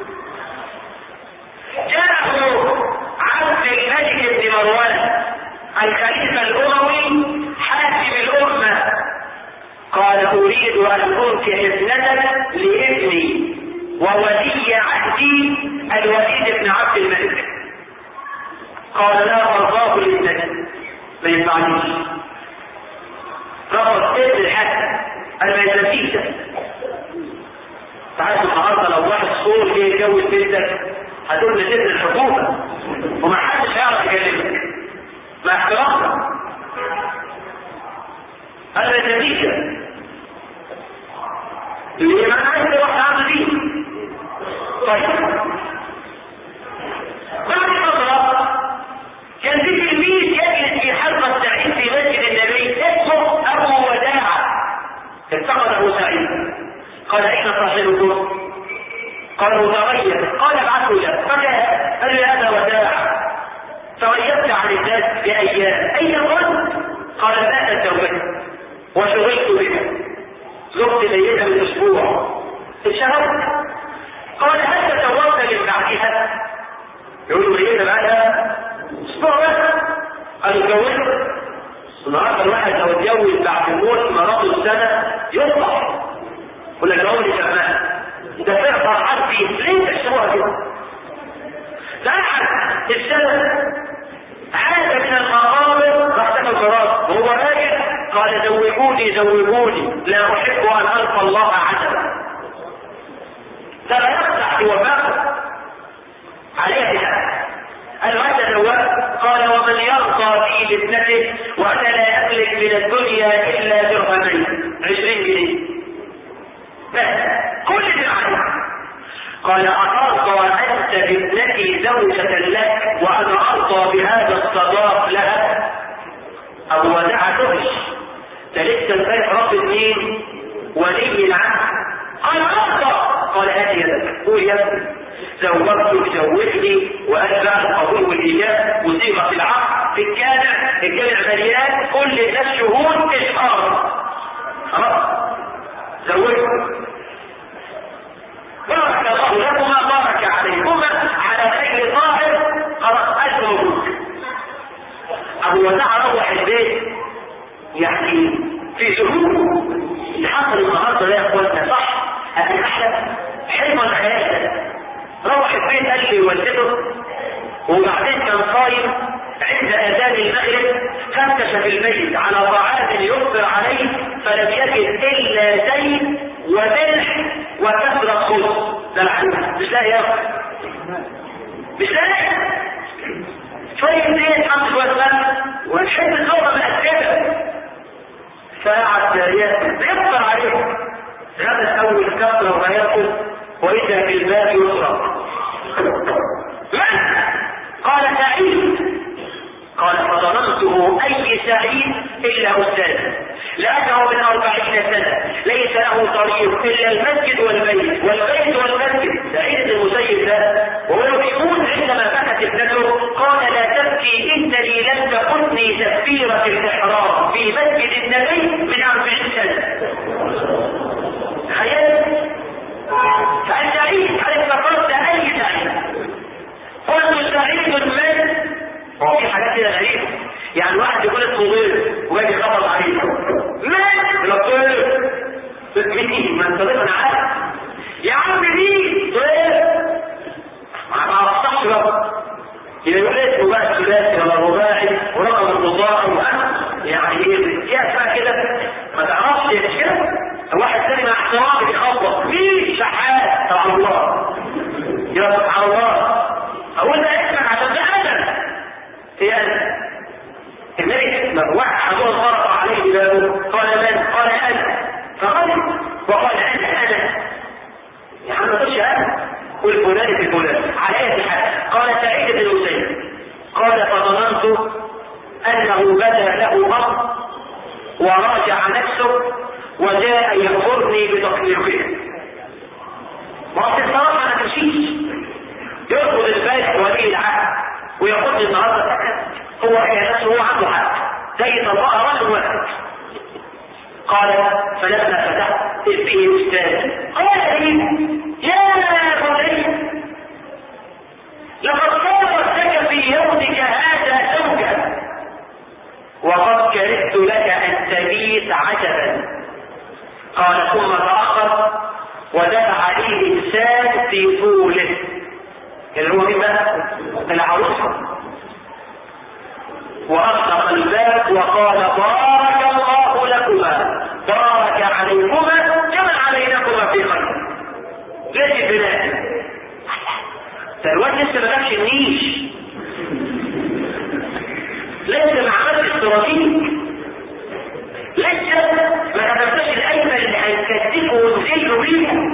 جاءه عبد الملك بن مروان الخليفة الأموي حاكم الأمة قال أريد أن أنكح ابنتك لابني وولي عهدي الوليد بن عبد الملك قال لا أرضاه لابنتك ما ينفعنيش رفض ابن الحسن الميزانية تعرف النهارده لو واحد صور جه يتجوز بنتك هتقول له سن الحكومة وما حدش هيعرف يكلمك مع احترامنا الميزانية اللي ما عايز يروح عنده دي طيب بعد فترة كان في تلميذ يجلس في حلقة التعليم في مسجد النبي اسمه أبو وداعة اتخذه سعيد قال اين صاحبكم قالوا تغير قال ابعثوا له فجاء قال لي هذا وداع تغيرت عن الناس بايام اين كنت قال ماتت زوجتي وشغلت بها زرت ليلة من اسبوع اتشهرت قال هل تزوجت من بعدها يقولوا ليلة بعدها اسبوع بس قالوا اتجوزت النهارده الواحد لو اتجوز بعد موت مراته السنه يطلع ولا جوز كمان ده فيها فرحات فيه ليه تحسبوها كده؟ ده احد السنه عاد من اختي زوجوني لا احب ان القى الله عجبا فلا يقطع وفاقه عليه الحق المعنى الأول قال ومن يرضى في لابنته وانا لا املك من الدنيا الا درهمين عشرين جنيه بس كل اللي معايا قال أترضى أنت بابنتي زوجة لك وأنا أرضى بهذا الصداق لها أو ودع تهش ده لسه البيت رب مين؟ ولي العهد قال أرضى قال هات يدك قول يا ابني زوجتك زوجني وأتبع القبول والإيجاب وصيغة العقد في الجامع الجامع مليان كل الناس شهود إشهار خلاص زوجت بارك الله لكما بارك عليكما على خير ظاهر خلاص ألف مبروك أبو وداع روح البيت يعني في سهولة اللي حصل النهارده ده يا اخوانا صح؟ أنا أحلم حلم الخيال روح البيت قال لي والدته وبعدين كان صايم عند اذان المغرب فتش في الميت على طعام يفطر عليه فلم يجد الا زيت وملح وكثرة خبز ده العلم مش لاقي ياكل مش لاقي شوية زيت حط شوية ملح والحب الزوجة مقدمة فقعد يفطر عليه غدا اول كثرة وما ياكل واذا في الباب يطرق من قال سعيد قال فظننته اي سعيد الا استاذ لانه من اربعين سنه ليس له طريق الا المسجد والبيت والبيت والمسجد سعيد المسيب ده وهو بيقول عندما بكت ابنته قال لا تبكي انني لم تكني تكبيره الاحرام في مسجد النبي من اربعين سنه تخيل فأنت سعيد هل افتكرت أي سعيد قلت سعيد من هو في حاجات كده غريبة يعني واحد يقول اسمه ضيف وجاي خبر عليه من الضيف مين ما انت ضيف انا عارف يا عم مين ضيف ما عرفتش بقى يبقى يقول اسمه بقى ثلاثي ولا رباعي ورقم المضاعف يعني ايه يا اسمها كده ما تعرفش مش كده واحد تاني مع احترامي بيخبط مين شحات سبحان الله يا سبحان الله اقول ده اسمك عشان ده انا هي انا النبي اسمه واحد حضور غرق عليه بابه قال من قال انا فغضب وقال انا انا يا عم ما تقولش انا قل فلان في فلان على اي حال قال سعيد بن حسين قال فظننت انه بدا له امر وراجع نفسه وجاء يأمرني بتطليقه ما هو الصراحة ما تمشيش يرفض البيت ولي العهد ويقول لي النهارده هو هي نفسه هو عنده حق زي طلقها رجل واحد قال فلما فتحت إذ به أستاذ قال لي يا بني لقد صارت لك في يومك هذا زوجا وقد كرهت لك أن تبيت عجبا قال ثم تأخر ودفع لي إنسان في طوله اللي هو مين بقى؟ العروسة وأغلق الباب وقال بارك الله لكما بارك عليكما كما علينكما في خير ليش البلاد فالواد لسه ما جابش النيش لسه ما عملش استراتيجي لسه ما كتبتش الايمن اللي هنكتفه ونزله بيها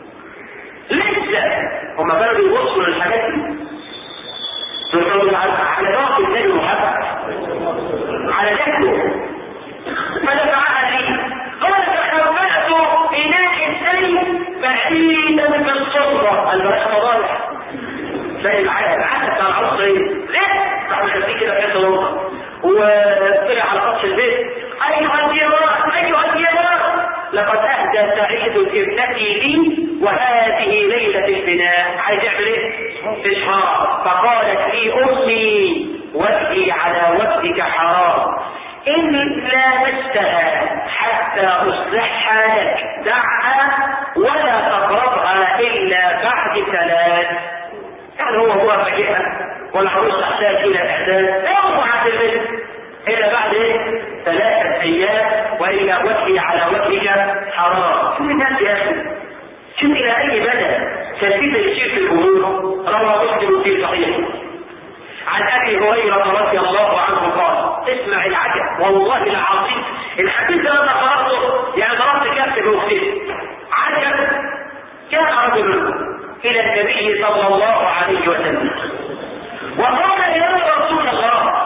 لسه هما كانوا بيبصوا للحاجات دي دول على ضغط النبي محمد على ذكره فدفعها لي قال فحولت اناء ثاني بعيدا بالصدره البلاش مضارع زي العادة العادة بتاع العروس ايه؟ ليه؟ راح مخليه كده في حته نقطه وطلع على سطح البيت ايها الجيران ايها الجيران لقد اهدى سعيد ابنتي لي وهذه ليله البناء عايز يعمل ايه؟ اشهار فقالت لي امي وجهي على وجهك حرام إن لامستها حتى أصلحها لك دعها ولا تقربها إلا بعد ثلاث يعني هو هو فجأة والعروس تحتاج إلى إحداث اوعى البنت إلا بعد إيه؟ ثلاثة أيام وإلى وجه تبقي على وجهك حرام شوف الناس يا اخي شوف الى اي مدى تلبيس الشرك الامور روى مسلم في صحيحه عن ابي هريره رضي الله عنه قال اسمع العجب والله العظيم الحديث ده انا قراته يعني ضربت كف بوقتين عجب جاء رجل الى النبي صلى الله عليه وسلم وقال يا رسول الله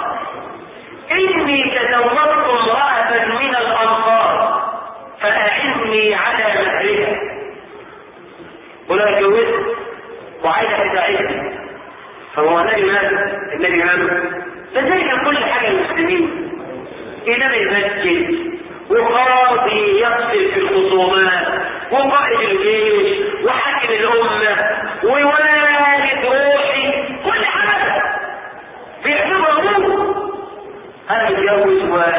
اني تزوجت امراه من الانصار فاعني على مهرها ولا اتجوزت وعايزه تساعدني فهو النبي ماذا؟ النبي ماذا؟ فزي كل حاجه المسلمين امام المسجد وقاضي يفصل في الخصومات وقائد الجيش وحاكم الامه ووالد روحي كل حاجه بيعتبر ابوه انا متجوز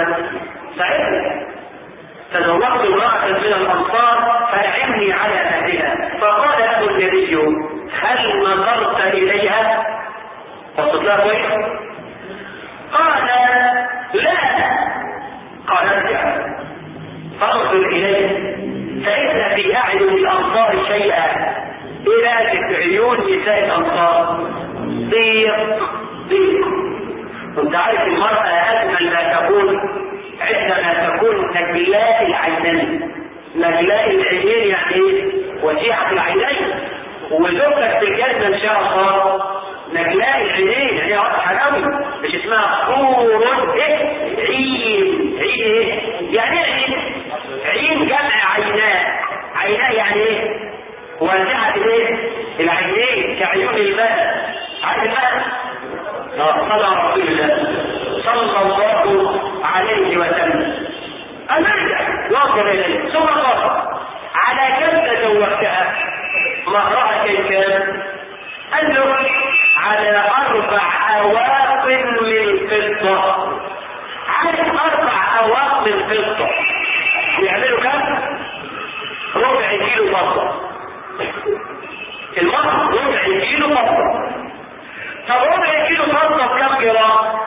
وساعدني تزوجت امرأة من الأنصار فأعني على أهلها فقال له النبي هل نظرت إليها؟ وصلت لها كويس؟ قال لا قال ارجع فانظر إليه فإن في أعين الأنصار شيئا إلى في عيون نساء الأنصار ضيق ضيق كنت عارف المرأة أجمل ما تكون عندما تكون نجلاء العينين نجلاء العينين يعني ايه؟ وسيعة العينين وزوجتك في الجنة إن شاء الله نجلاء العينين هي واضحة قوي مش اسمها حور ايه؟ عين عين ايه؟ يعني ايه عين؟ عين جمع عيناء عيناء يعني ايه؟ واسعة الايه؟ العينين كعيون الماء عارف الماء؟ اه صلى رسول الله صلى الله عليه وسلم المرجع واصل اليه ثم قال على كم تزوجتها مهرها كم كان قال له على اربع اواق من فضه عارف اربع اواق من فضه يعملوا كم ربع كيلو فضه المهر ربع كيلو فضه طب ربع كيلو فضه بكم جرام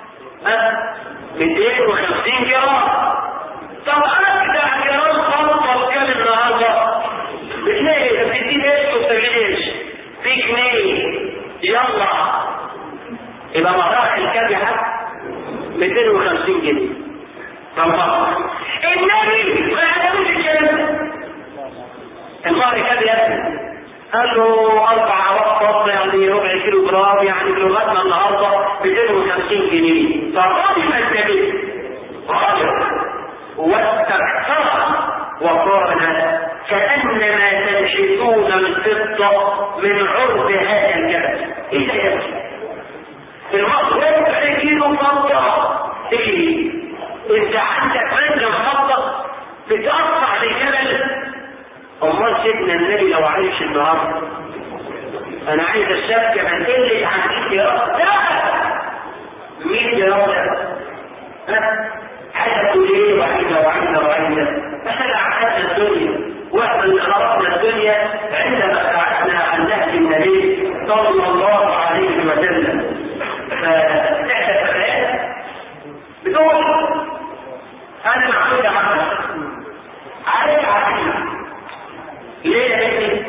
250 جرام طب اجدع جرام فضه بكام النهارده؟ بجنيه طب تديني ايش وبتجيب في جنيه يلا يبقى مراحل كام يا حاج؟ 250 جنيه طبعا النبي ما عملوش الكلام المهر كام يا ابني؟ قال له اربع وقت يعني ربع كيلو جرام يعني بلغتنا النهارده 250 جنيه فغضب النبي غضب واستكثر وقال كانما تنحتون الفضه من عرض هذا الجبل ايه ده المصر ربع كيلو فضه ايه انت عندك منجم فضه بتقطع الجبل امال سيدنا النبي لو عايش النهارده انا عايز الشبكه ما تقلش عن 100 جرام لا 100 جرام ها حاجه تقول ايه وعيده وعيده وعيده احنا عقدنا الدنيا واحنا اللي خلقنا الدنيا عندما ابتعدنا عن نهج النبي صلى الله عليه وسلم فتحت فتيات بتقول انا معقول عنها عارف عارف ليه يا بنتي؟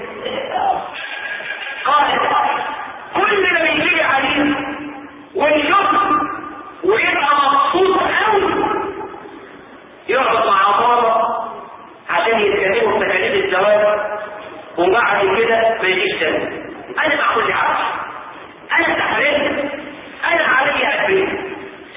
قال كل ما يجي عليه ويشوف ويبقى مبسوط قوي يقعد مع بابا عشان يتكلموا في تكاليف الزواج وبعد كده ما يجيش تاني انا مع كل عرش انا استحملت انا علي ادري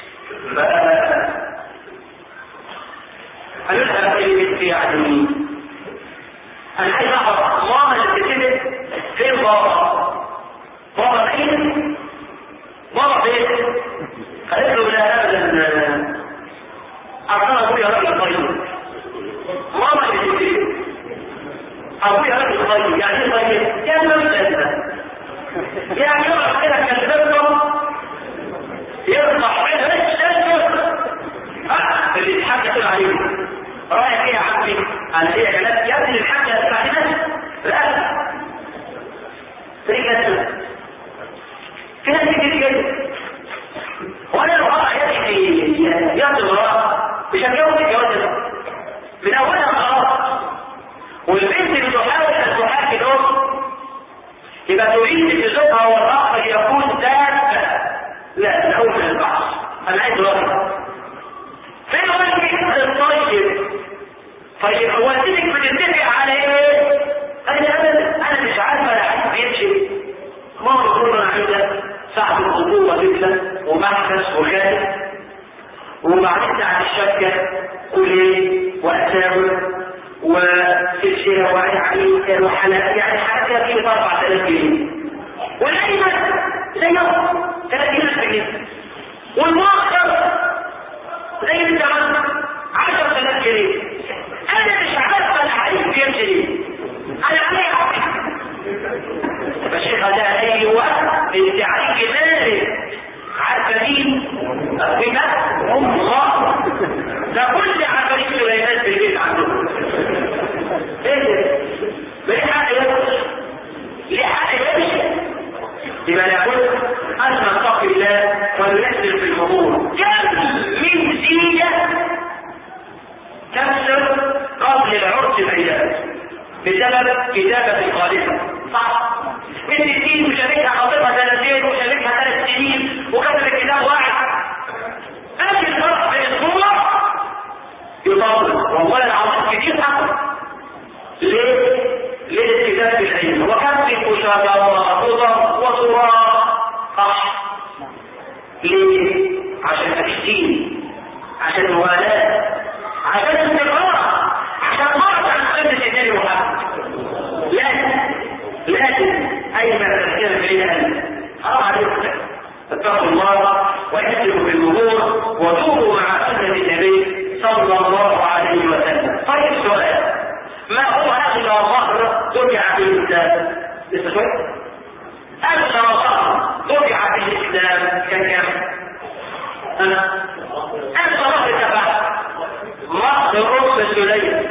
قالوا لها يا بنتي يعني انا عايز اعرف ماما اللي بتكتب فين بابا بابا فين بابا فين قالت له لا ابدا اصلا ابويا راجل طيب ماما اللي بتكتب ابويا راجل طيب يعني ايه طيب يعني ما مش يعني يقعد كده كلمته يطلع منها ايش اللي يتحدث عليه رايح ايه يا عمي انا ليا جلال يا ابني الحاجه بتاعتنا لا رجل في ناس كتير كده وانا لو قطع يدي في يد المراه مش هتجوز الجواز ده من يبقى تريد تزوجها والاخر يكون دابه لا الاول من البحث انا عايز رأي فين وجهك الطيب طيب هو سيدك بتتفق على ايه؟ قال لي انا انا مش عارفه انا عايز بيمشي ما هو بيقول انا عايزه صاحب الخطوبه مثله ومحبس وخالد وبعدين على الشبكه كليه واساور وسلسله وعين وحلقه يعني حاجه فيه 4000 جنيه والايمن زيهم 30000 جنيه والمؤخر زي الزمن 10000 جنيه انا مش عارفه الحديث بيمشي ليه انا علي حق فالشيخ ده ايوه انت عليك مالك عارفه مين؟ بما ام الله ده كل عفاريت سليمان في البيت عندهم ايه ده؟ ليه حق يمشي؟ ليه حق يمشي؟ يبقى لابد ان نتقي الله وننزل في الامور كم من زينه تكسر قبل العرس بأيام بسبب كتابة الخالصة صح من ستين وشاركها خطيبها سنتين وشاركها ثلاث سنين وكتب الكتاب واحد أجل الفرق بأسبوع يطول والله العظيم كتير حق ليه؟ ليه الكتاب بالعلم وكتب مشابهة وخطوطة وصورة صح ليه؟ عشان تكتين عشان موالاة عشان استقرار عشان مرض عن سنة النبي محمد لازم لازم اي ما تذكر فيها حرام عليكم اتقوا الله واهتموا بالامور وتوبوا مع سنة النبي صلى الله عليه وسلم طيب سؤال ما هو اغلى ظهر دفع في الاسلام لسه شوية اغلى ظهر دفع في الاسلام كان كام؟ انا اغلى ظهر دفع رأس أم سليم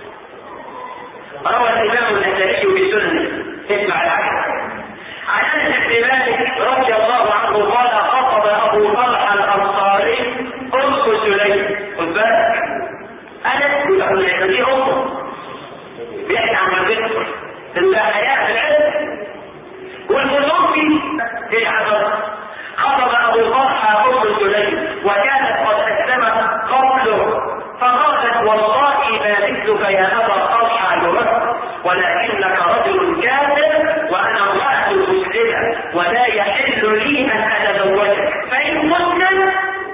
روى الإمام النسائي في سننه اسمع الحديث عن أنس بن مالك رضي الله عنه قال خطب أبو طلحة الأنصاري أم سليم خد بالك أنس يقول لك دي أمه بيحكي عن والدته الحياة في العلم والمتوفي في العذاب خطب أبو طلحة أم سليم وكانت قد أسلمت قبله فقالت والله ما مثلك يا ابا طلحه يرد ولكنك رجل كافر وانا امراه مسلمه ولا يحل لي ان اتزوجك فان مسلم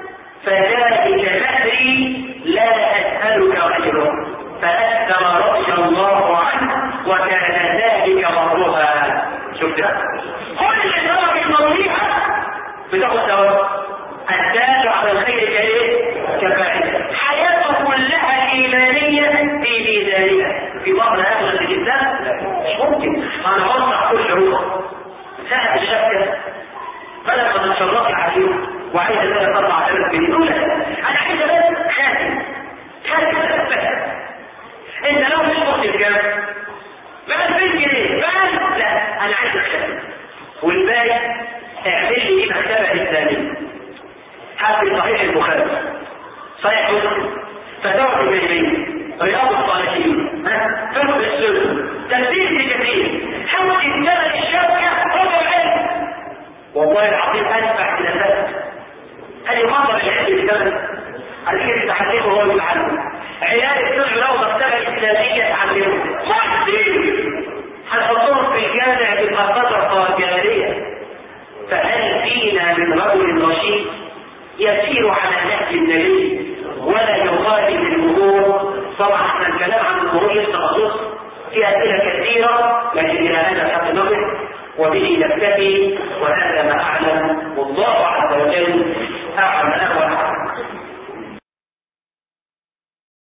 فذلك نهري لا اسالك غيره فاسلم رضي الله عنه وكان ذلك مرها شفت كل درجه المرضيها بتاخد ثواب الدال على الخير كايه؟ كفاعل حياته كلها ايمانيه في ميزانها في بعض اهل الاسلام مش ممكن انا اوسع كل روح ساعه الشبكه بدل ما تتشرفي عليهم وعايز ثلاث اربع الاف جنيه دول انا عايز بس خاتم خاتم بس انت لو مش مخطي الجامع بقى 2000 جنيه بقى لا انا عايز الخاتم والباقي اعمل لي ايه مكتبه اسلاميه حسب صحيح البخاري صحيح مسلم فتوى الجيبين رياض الصالحين فقه السنة تنزيل ابن كثير حول الثمن الشبكة ربع العلم والله العظيم أدفع إلى ذلك هل يقدر العلم الثمن الذي يتحدثه هو المعلم عيال السنة لو مكتبة إسلامية تعلمه صحيح هنحطهم في الجامع بالمنطقة الجارية فهل فينا من رجل رشيد يسير على نهج النبي ولا يخالف الامور طبعا احنا الكلام عن الامور لسه مخصوص في اسئله كثيره لكن الى هذا الحد نقف وبه نكتفي وهذا ما اعلم والله عز وجل اعلم انا واعلم